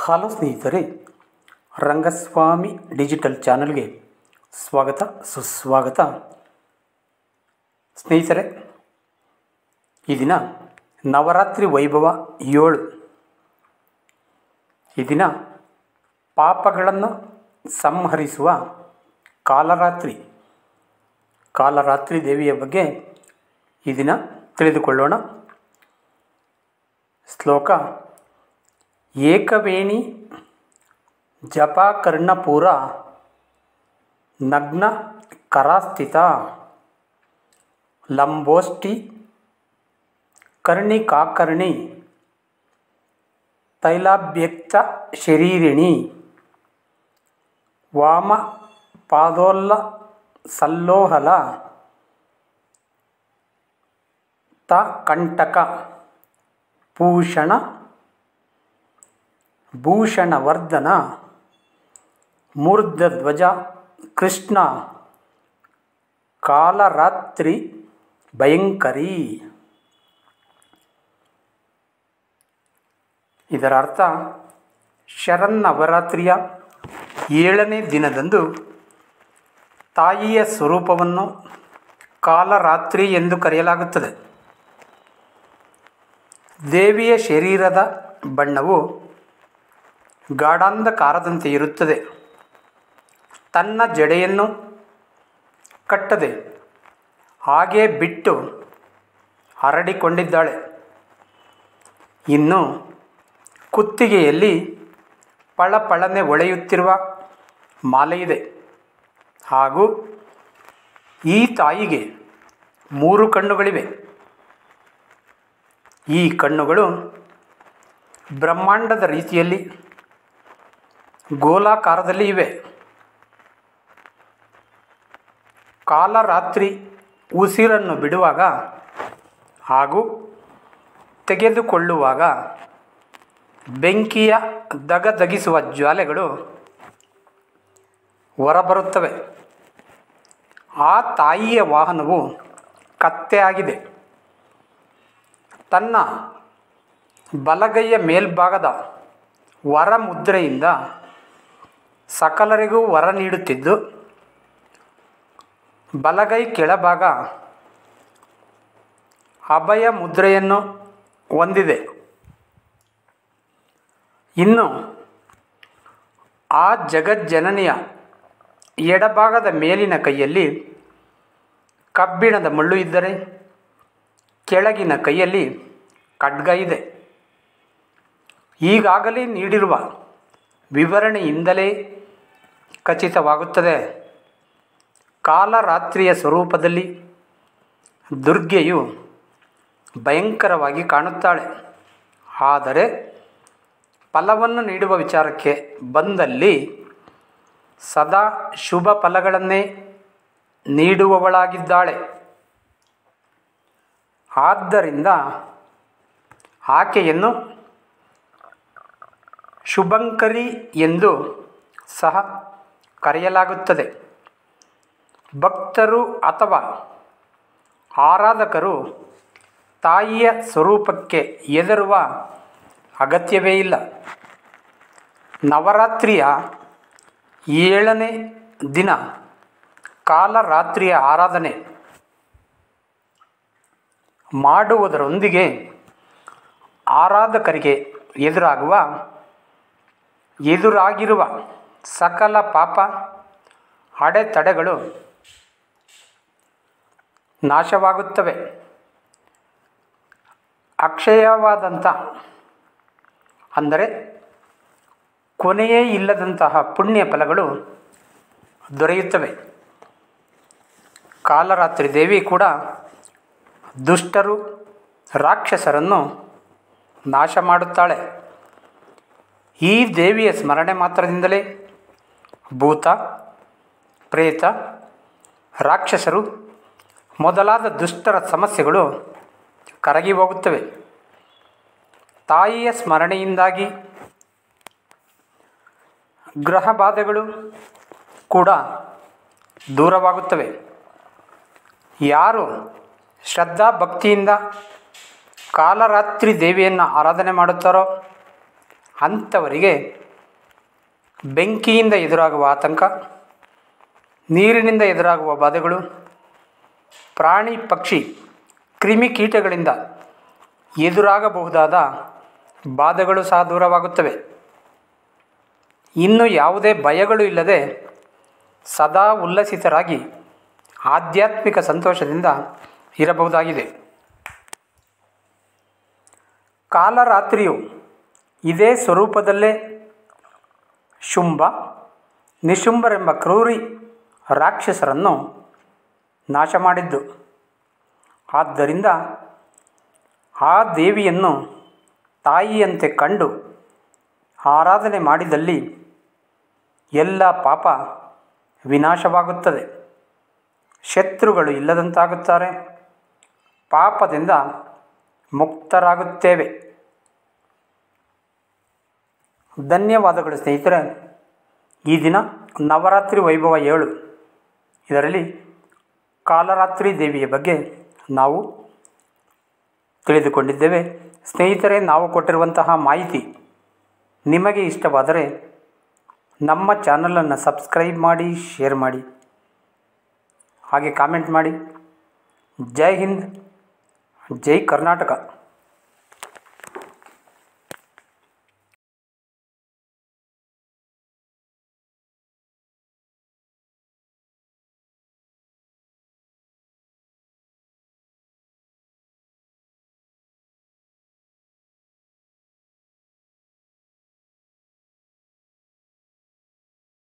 hello ಸ್ನೇಹಿತರೆ Rangaswamy digital ಚಾನಲ್ಗೆ ಸ್ವಾಗತ ಸುಸ್ವಾಗತ ಸ್ನೇಹಿತರೆ ಈ ದಿನ ನವರಾತ್ರಿ ವೈಭವ ಏಳು ಈ ದಿನ ಪಾಪಗಳನ್ನು ಸಂಹರಿಸುವ ಕಾಲರಾತ್ರಿ ಕಾಲರಾತ್ರಿ ದೇವಿಯ ಬಗ್ಗೆ ಈ ದಿನ ತಿಳಿದುಕೊಳ್ಳೋಣ ಶ್ಲೋಕ ಏಕವೇಣಿ ಜಪಾಕರ್ಣಪೂರ ನಗ್ನ ಕರಾಸ್ಥಿತ ಲಂಬೋಷ್ಟಿ ಕರ್ಣಿಕಾಕರ್ಣಿ ತೈಲಾಭ್ಯಕ್ತ ಶರೀರಿಣಿ ವಾಮ ಪಾದೋಲ್ಲ ಸಲ್ಲೋಹಲ ತ ಕಂಟಕ ಭೂಷಣ ಭೂಷಣವರ್ಧನ ಮೂರ್ಧಧ್ವಜ ಕೃಷ್ಣ ಕಾಲರಾತ್ರಿ ಭಯಂಕರಿ ಇದರ ಅರ್ಥ ಶರನ್ನವರಾತ್ರಿಯ ಏಳನೇ ದಿನದಂದು ತಾಯಿಯ ಸ್ವರೂಪವನ್ನು ಕಾಲರಾತ್ರಿ ಎಂದು ಕರೆಯಲಾಗುತ್ತದೆ ದೇವಿಯ ಶರೀರದ ಬಣ್ಣವು ಗಾಢಾಂಧಕಾರದಂತೆ ಇರುತ್ತದೆ ತನ್ನ ಜಡೆಯನ್ನು ಕಟ್ಟದೆ ಹಾಗೇ ಬಿಟ್ಟು ಹರಡಿಕೊಂಡಿದ್ದಾಳೆ ಇನ್ನು ಕುತ್ತಿಗೆಯಲ್ಲಿ ಪಳಪಳನೆ ಹೊಳೆಯುತ್ತಿರುವ ಮಾಲೆಯಿದೆ ಹಾಗೂ ಈ ತಾಯಿಗೆ ಮೂರು ಕಣ್ಣುಗಳಿವೆ ಈ ಕಣ್ಣುಗಳು ಬ್ರಹ್ಮಾಂಡದ ರೀತಿಯಲ್ಲಿ ಗೋಲಾಕಾರದಲ್ಲಿ ಇವೆ ಕಾಲರಾತ್ರಿ ಉಸಿರನ್ನು ಬಿಡುವಾಗ ಹಾಗೂ ತೆಗೆದುಕೊಳ್ಳುವಾಗ ಬೆಂಕಿಯ ದಗದಗಿಸುವ ಜ್ವಾಲೆಗಳು ಹೊರಬರುತ್ತವೆ ಆ ತಾಯಿಯ ವಾಹನವು ಕತ್ತೆ ಆಗಿದೆ ತನ್ನ ಬಲಗೈಯ ಮೇಲ್ಭಾಗದ ವರ ಮುದ್ರೆಯಿಂದ ಸಕಲರಿಗೂ ವರ ನೀಡುತ್ತಿದ್ದು ಬಲಗೈ ಕೆಳಭಾಗ ಅಭಯ ಮುದ್ರೆಯನ್ನು ಹೊಂದಿದೆ ಇನ್ನು ಆ ಜಗಜ್ಜನನಿಯ ಎಡಭಾಗದ ಮೇಲಿನ ಕೈಯಲ್ಲಿ ಕಬ್ಬಿಣದ ಮುಳ್ಳು ಇದ್ದರೆ ಕೆಳಗಿನ ಕೈಯಲ್ಲಿ ಖಡ್ಗ ಇದೆ ಈಗಾಗಲೇ ನೀಡಿರುವ ವಿವರಣೆಯಿಂದಲೇ ಖಚಿತವಾಗುತ್ತದೆ ಕಾಲರಾತ್ರಿಯ ಸ್ವರೂಪದಲ್ಲಿ ದುರ್ಗೆಯು ಭಯಂಕರವಾಗಿ ಕಾಣುತ್ತಾಳೆ ಆದರೆ ಫಲವನ್ನು ನೀಡುವ ವಿಚಾರಕ್ಕೆ ಬಂದಲ್ಲಿ ಸದಾ ಶುಭ ಫಲಗಳನ್ನೇ ನೀಡುವವಳಾಗಿದ್ದಾಳೆ ಆದ್ದರಿಂದ ಆಕೆಯನ್ನು ಶುಭಂಕರಿ ಎಂದು ಸಹ ಕರೆಯಲಾಗುತ್ತದೆ ಭಕ್ತರು ಅಥವಾ ಆರಾಧಕರು ತಾಯಿಯ ಸ್ವರೂಪಕ್ಕೆ ಹೆದರುವ ಅಗತ್ಯವೇ ಇಲ್ಲ ನವರಾತ್ರಿಯ ಏಳನೇ ದಿನ ಕಾಲರಾತ್ರಿಯ ಆರಾಧನೆ ಮಾಡುವುದರೊಂದಿಗೆ ಆರಾಧಕರಿಗೆ ಎದುರಾಗುವ ಎದುರಾಗಿರುವ ಸಕಲ ಪಾಪ ಅಡೆತಡೆಗಳು ನಾಶವಾಗುತ್ತವೆ ಅಕ್ಷಯವಾದಂಥ ಅಂದರೆ ಕೊನೆಯೇ ಇಲ್ಲದಂತಹ ಪುಣ್ಯ ಫಲಗಳು ದೊರೆಯುತ್ತವೆ ಕಾಲರಾತ್ರಿ ದೇವಿ ಕೂಡ ದುಷ್ಟರು ರಾಕ್ಷಸರನ್ನು ನಾಶ ಮಾಡುತ್ತಾಳೆ ಈ ದೇವಿಯ ಸ್ಮರಣೆ ಮಾತ್ರದಿಂದಲೇ ಭೂತ ಪ್ರೇತ ರಾಕ್ಷಸರು ಮೊದಲಾದ ದುಷ್ಟರ ಸಮಸ್ಯೆಗಳು ಕರಗಿ ಹೋಗುತ್ತವೆ ತಾಯಿಯ ಸ್ಮರಣೆಯಿಂದಾಗಿ ಗ್ರಹ ಬಾಧೆಗಳು ಕೂಡ ದೂರವಾಗುತ್ತವೆ ಯಾರು ಶ್ರದ್ಧಾ ಭಕ್ತಿಯಿಂದ ಕಾಲರಾತ್ರಿ ದೇವಿಯನ್ನು ಆರಾಧನೆ ಮಾಡುತ್ತಾರೋ ಅಂಥವರಿಗೆ ಬೆಂಕಿಯಿಂದ ಎದುರಾಗುವ ಆತಂಕ ನೀರಿನಿಂದ ಎದುರಾಗುವ ಬಾಧೆಗಳು ಪ್ರಾಣಿ ಪಕ್ಷಿ ಕ್ರಿಮಿಕೀಟಗಳಿಂದ ಎದುರಾಗಬಹುದಾದ ಬಾಧೆಗಳು ಸಹ ದೂರವಾಗುತ್ತವೆ ಇನ್ನು ಯಾವುದೇ ಭಯಗಳು ಇಲ್ಲದೆ ಸದಾ ಉಲ್ಲಸಿತರಾಗಿ ಆಧ್ಯಾತ್ಮಿಕ ಸಂತೋಷದಿಂದ ಇರಬಹುದಾಗಿದೆ ಕಾಲರಾತ್ರಿಯು ಇದೇ ಸ್ವರೂಪದಲ್ಲೇ ಶುಂಭ ನಿಶುಂಭರೆಂಬ ಕ್ರೂರಿ ರಾಕ್ಷಸರನ್ನು ನಾಶ ಮಾಡಿದ್ದು ಆದ್ದರಿಂದ ಆ ದೇವಿಯನ್ನು ತಾಯಿಯಂತೆ ಕಂಡು ಆರಾಧನೆ ಮಾಡಿದಲ್ಲಿ ಎಲ್ಲ ಪಾಪ ವಿನಾಶವಾಗುತ್ತದೆ ಶತ್ರುಗಳು ಇಲ್ಲದಂತಾಗುತ್ತಾರೆ ಪಾಪದಿಂದ ಮುಕ್ತರಾಗುತ್ತೇವೆ ಧನ್ಯವಾದಗಳು ಸ್ನೇಹಿತರೆ ಈ ದಿನ ನವರಾತ್ರಿ ವೈಭವ ಏಳು ಇದರಲ್ಲಿ ಕಾಲರಾತ್ರಿ ದೇವಿಯ ಬಗ್ಗೆ ನಾವು ತಿಳಿದುಕೊಂಡಿದ್ದೇವೆ ಸ್ನೇಹಿತರೆ ನಾವು ಕೊಟ್ಟಿರುವಂತಹ ಮಾಹಿತಿ ನಿಮಗೆ ಇಷ್ಟವಾದರೆ ನಮ್ಮ ಚಾನಲನ್ನು ಸಬ್ಸ್ಕ್ರೈಬ್ ಮಾಡಿ ಶೇರ್ ಮಾಡಿ ಹಾಗೆ ಕಾಮೆಂಟ್ ಮಾಡಿ ಜೈ ಹಿಂದ್ ಜೈ ಕರ್ನಾಟಕ